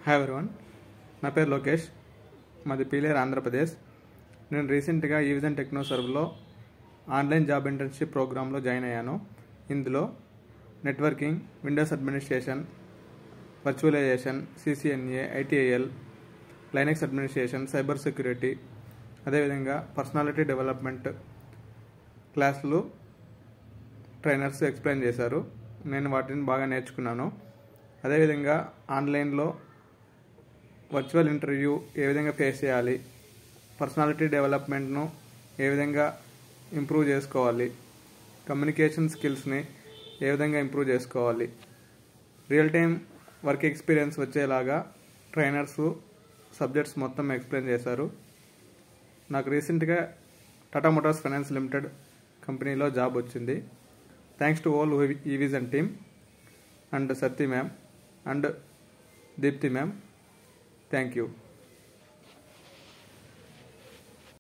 hi everyone నా పేరు లోకేష్ మాది పీలేరు ఆంధ్రప్రదేశ్ నేను రీసెంట్గా ఈవిజన్ టెక్నో సర్వ్లో ఆన్లైన్ జాబ్ ఇంటర్న్షిప్ ప్రోగ్రాంలో జాయిన్ అయ్యాను ఇందులో networking Windows administration virtualization CCNA ITIL Linux administration cyber security అదేవిధంగా పర్సనాలిటీ డెవలప్మెంట్ క్లాసులు ట్రైనర్స్ ఎక్స్ప్లెయిన్ చేశారు నేను వాటిని బాగా నేర్చుకున్నాను అదేవిధంగా ఆన్లైన్లో వర్చువల్ ఇంటర్వ్యూ ఏ విధంగా ఫేస్ చేయాలి పర్సనాలిటీ డెవలప్మెంట్ను ఏ విధంగా ఇంప్రూవ్ చేసుకోవాలి కమ్యూనికేషన్ స్కిల్స్ని ఏ విధంగా ఇంప్రూవ్ చేసుకోవాలి రియల్ టైం వర్క్ ఎక్స్పీరియన్స్ వచ్చేలాగా ట్రైనర్స్ సబ్జెక్ట్స్ మొత్తం ఎక్స్ప్లెయిన్ చేశారు నాకు రీసెంట్గా టాటా మోటార్స్ ఫైనాన్స్ లిమిటెడ్ కంపెనీలో జాబ్ వచ్చింది thanks to all eVision team and Satti ma'am and Deepti ma'am thank you